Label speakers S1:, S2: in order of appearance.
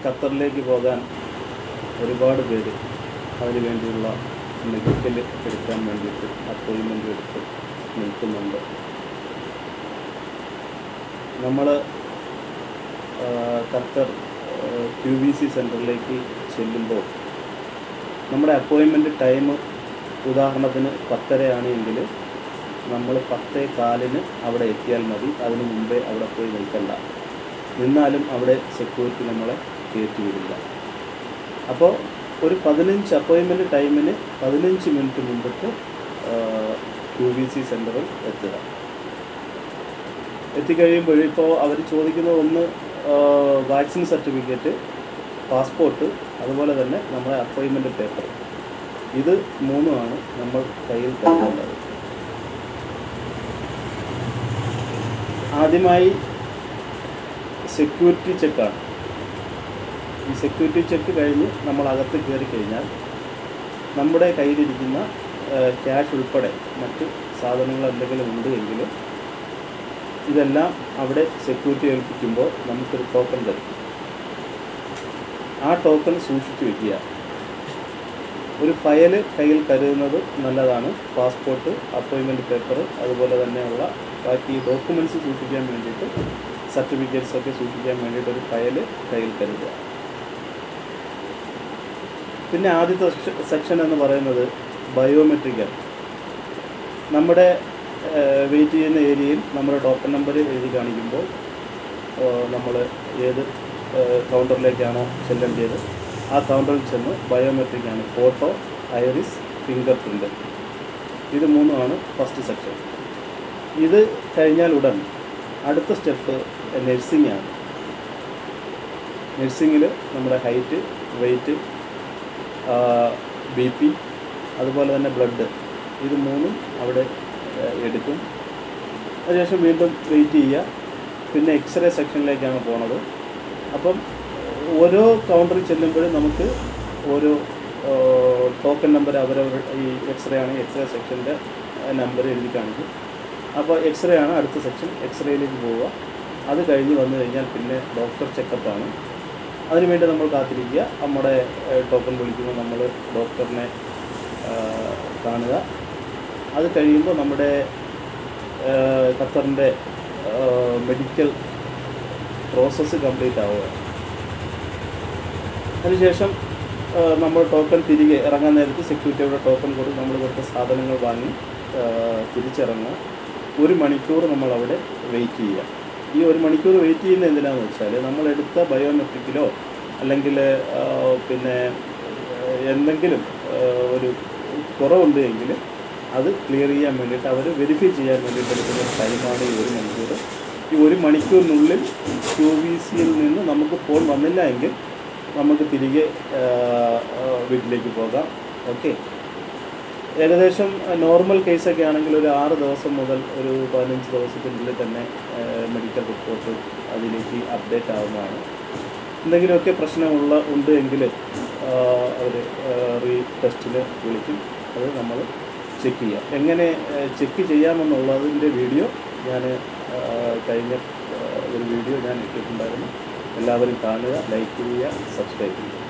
S1: ഖത്തറിലേക്ക് പോകാൻ ഒരുപാട് പേര് അതിന് വേണ്ടിയുള്ള മെഡിക്കൽ എടുക്കാൻ വേണ്ടിയിട്ട് അപ്പോയിൻമെൻ്റ് എടുത്ത് നിൽക്കുന്നുണ്ട് നമ്മൾ ഖത്തർ ക്യു ബി സി സെൻറ്ററിലേക്ക് ചെല്ലുമ്പോൾ നമ്മുടെ അപ്പോയിൻമെൻറ്റ് ടൈം ഉദാഹരണത്തിന് പത്തരയാണ് എങ്കിൽ നമ്മൾ പത്തേ കാലിന് അവിടെ എത്തിയാൽ മതി അതിന് മുമ്പേ അവിടെ പോയി നിൽക്കണ്ട നിന്നാലും അവിടെ സെക്യൂരിറ്റി നമ്മളെ കയറ്റി വരില്ല അപ്പോൾ ഒരു പതിനഞ്ച് അപ്പോയിൻമെൻറ്റ് ടൈമിന് പതിനഞ്ച് മിനിറ്റ് മുമ്പിട്ട് ക്യു ബി സി സെൻറ്ററിൽ എത്തുക എത്തിക്കഴിയുമ്പോൾ ഇപ്പോൾ അവർ ചോദിക്കുന്നത് ഒന്ന് വാക്സിൻ സർട്ടിഫിക്കറ്റ് പാസ്പോർട്ട് അതുപോലെ തന്നെ നമ്മുടെ അപ്പോയിൻമെൻറ്റ് പേപ്പർ ഇത് മൂന്നുമാണ് നമ്മൾ കയ്യിൽ കരുതേണ്ടത് ആദ്യമായി സെക്യൂരിറ്റി ചെക്കാണ് ഈ സെക്യൂരിറ്റി ചെക്ക് കഴിഞ്ഞ് നമ്മൾ അകത്ത് കയറി കഴിഞ്ഞാൽ നമ്മുടെ കയ്യിലിരിക്കുന്ന ക്യാഷ് ഉൾപ്പെടെ മറ്റ് സാധനങ്ങൾ എന്തെങ്കിലും ഉണ്ട് എങ്കിൽ ഇതെല്ലാം അവിടെ സെക്യൂരിറ്റി ഏൽപ്പിക്കുമ്പോൾ നമുക്കൊരു ടോക്കൺ തരും ആ ടോക്കൺ സൂക്ഷിച്ചു വയ്ക്കുക ഒരു ഫയൽ കയ്യിൽ കരുതുന്നത് നല്ലതാണ് പാസ്പോർട്ട് അപ്പോയിൻമെൻറ്റ് പേപ്പർ അതുപോലെ തന്നെയുള്ള ബാക്കി ഡോക്യുമെൻറ്റ്സ് സൂക്ഷിക്കാൻ വേണ്ടിയിട്ട് സർട്ടിഫിക്കറ്റ്സ് ഒക്കെ സൂക്ഷിക്കാൻ വേണ്ടിയിട്ട് ഒരു ഫയൽ കയ്യിൽ കരുതുക പിന്നെ ആദ്യത്തെ സെക്ഷൻ എന്ന് പറയുന്നത് ബയോമെട്രിക്കൽ നമ്മുടെ വെയിറ്റ് ചെയ്യുന്ന ഏരിയയിൽ നമ്മുടെ ടോക്കൺ നമ്പർ എഴുതി കാണിക്കുമ്പോൾ നമ്മൾ ഏത് കൗണ്ടറിലേക്കാണോ ചെല്ലേണ്ടത് ആ കൗണ്ടറിൽ ചെന്ന് ബയോമെട്രിക് ആണ് ഫോട്ടോ ഐറിസ് ഫിംഗർ പ്രിൻ്റ് ഇത് മൂന്നുമാണ് ഫസ്റ്റ് സെക്ഷൻ ഇത് കഴിഞ്ഞാൽ ഉടൻ അടുത്ത സ്റ്റെപ്പ് നഴ്സിംഗ് ആണ് നഴ്സിങ്ങിൽ നമ്മുടെ ഹൈറ്റ് വെയിറ്റ് ബി പി അതുപോലെ തന്നെ ബ്ലഡ് ഇത് മൂന്നും അവിടെ എടുക്കും അതിനുശേഷം വീണ്ടും വെയിറ്റ് ചെയ്യുക പിന്നെ എക്സ്റേ സെക്ഷനിലേക്കാണ് പോണത് അപ്പം ഓരോ കൗണ്ടറിൽ ചെല്ലുമ്പോഴും നമുക്ക് ഓരോ ടോക്കൺ നമ്പർ അവരവർ ഈ എക്സ്റേ ആണ് എക്സ്റേ സെക്ഷൻ്റെ നമ്പർ എഴുതി കാണിക്കും അപ്പോൾ എക്സ്റേ ആണ് അടുത്ത സെക്ഷൻ എക്സ്റേയിലേക്ക് പോവുക അത് കഴിഞ്ഞ് വന്നു കഴിഞ്ഞാൽ പിന്നെ ഡോക്ടർ ചെക്കപ്പാണ് അതിനുവേണ്ടി നമ്മൾ കാത്തിരിക്കുക നമ്മുടെ ടോക്കൺ വിളിക്കുമ്പോൾ നമ്മൾ ഡോക്ടറിനെ കാണുക അത് കഴിയുമ്പോൾ നമ്മുടെ ഖത്തറിൻ്റെ മെഡിക്കൽ പ്രോസസ്സ് കംപ്ലീറ്റ് ആവുക അതിനുശേഷം നമ്മൾ ടോക്കൺ തിരികെ ഇറങ്ങാൻ നേരത്ത് സെക്യൂരിറ്റിയുടെ ടോക്കൺ കൊടുത്ത് നമ്മൾ കൊടുത്ത സാധനങ്ങൾ വാങ്ങി തിരിച്ചിറങ്ങുക ഒരു മണിക്കൂർ നമ്മൾ അവിടെ വെയിറ്റ് ചെയ്യുക ഈ ഒരു മണിക്കൂർ വെയിറ്റ് ചെയ്യുന്നത് എന്തിനാണെന്ന് വെച്ചാൽ നമ്മൾ എടുത്ത ബയോമെട്രിക്കിലോ അല്ലെങ്കിൽ പിന്നെ എന്തെങ്കിലും ഒരു കുറവുണ്ട് എങ്കിൽ അത് ക്ലിയർ ചെയ്യാൻ വേണ്ടിയിട്ട് അവർ വെരിഫൈ ചെയ്യാൻ വേണ്ടിയിട്ട് എടുക്കുന്ന ടൈമാണ് ഈ ഒരു മണിക്കൂർ ഈ ഒരു മണിക്കൂറിനുള്ളിൽ ക്യു വി സിയിൽ നിന്ന് നമുക്ക് ഫോൺ വന്നില്ല എങ്കിൽ നമുക്ക് തിരികെ വീട്ടിലേക്ക് പോകാം ഓക്കെ ഏകദേശം നോർമൽ കേസൊക്കെ ആണെങ്കിൽ ഒരു ആറ് ദിവസം മുതൽ ഒരു പതിനഞ്ച് ദിവസത്തിനുള്ളിൽ തന്നെ മെഡിക്കൽ റിപ്പോർട്ട് അതിലേക്ക് അപ്ഡേറ്റ് ആവുന്നതാണ് എന്തെങ്കിലുമൊക്കെ പ്രശ്നമുള്ള ഉണ്ട് എങ്കിൽ അവർ റീ ടെസ്റ്റിന് വിളിക്കും അത് നമ്മൾ ചെക്ക് ചെയ്യാം എങ്ങനെ ചെക്ക് ചെയ്യാമെന്നുള്ളതിൻ്റെ വീഡിയോ ഞാൻ കഴിഞ്ഞ ഒരു വീഡിയോ ഞാൻ ഇട്ടിട്ടുണ്ടായിരുന്നു എല്ലാവരും കാണുക ലൈക്ക് ചെയ്യുക സബ്സ്ക്രൈബ് ചെയ്യുക